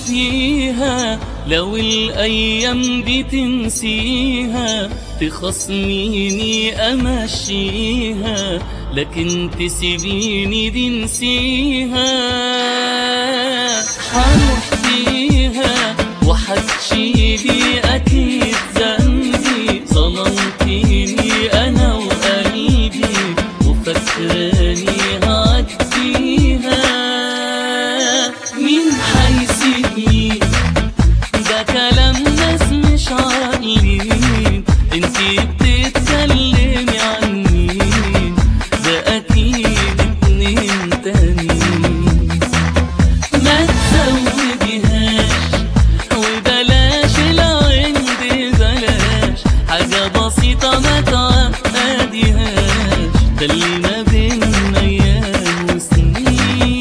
فيها لو الأيام دي تنسيها تخصميني أمشيها لكن تسيبيني دي نسيها هروح فيها وحتشيلي أكيد ذنبي ظلمتيني أنا وقلبي وفكراني هعديها مين حيسيبني ده كلام ناس مش عاقلين انتي بتتكلمي عن مين ده اكيد اتنين تانيين ما تزوديهاش وبلاش العند بلاش حاجة بسيطة ما تعقديهاش ده اللي ما بينا أيام وسنين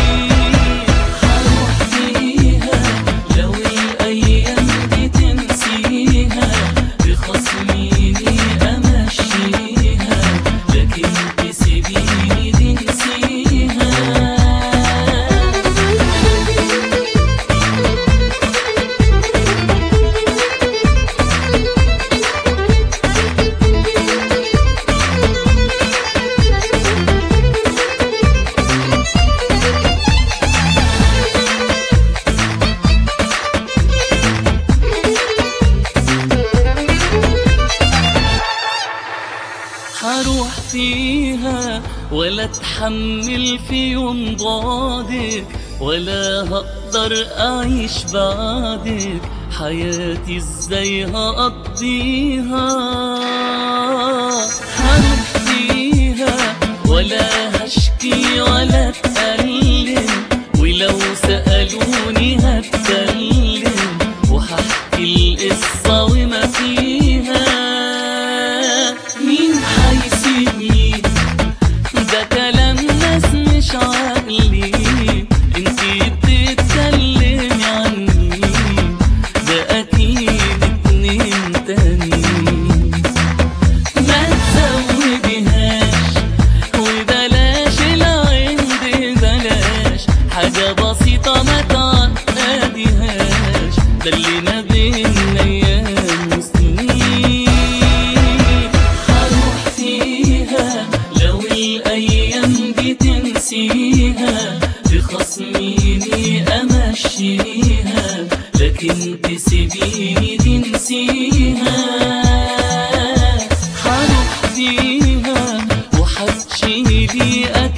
هروح فيها لو الأيام دي تنسيها بخصميني أمشيها لكن تسيبيني دي نسيها هروح فيها ولا اتحمل في يوم بعدك ولا هقدر اعيش بعدك حياتي ازاي هقضيها هروح فيها ولا هشكي ولا اتألم ولو سألوني هتكلم وهحكي القصة وما فيها مين حيسيبني ده كلام ناس مش عاقلين انتي بتتكلمي عن مين ده اكيد اتنين تانيين ما تزوديهاش وبلاش العند بلاش حاجة بسيطة ما تعقديهاش ده اللي ما بينا أيام وسنين هروح فيها لو الأيام دي تنسيها بخصميني أمشيها لكن تسيبيني دي نسيها هروح فيها وحتشيلي أكيد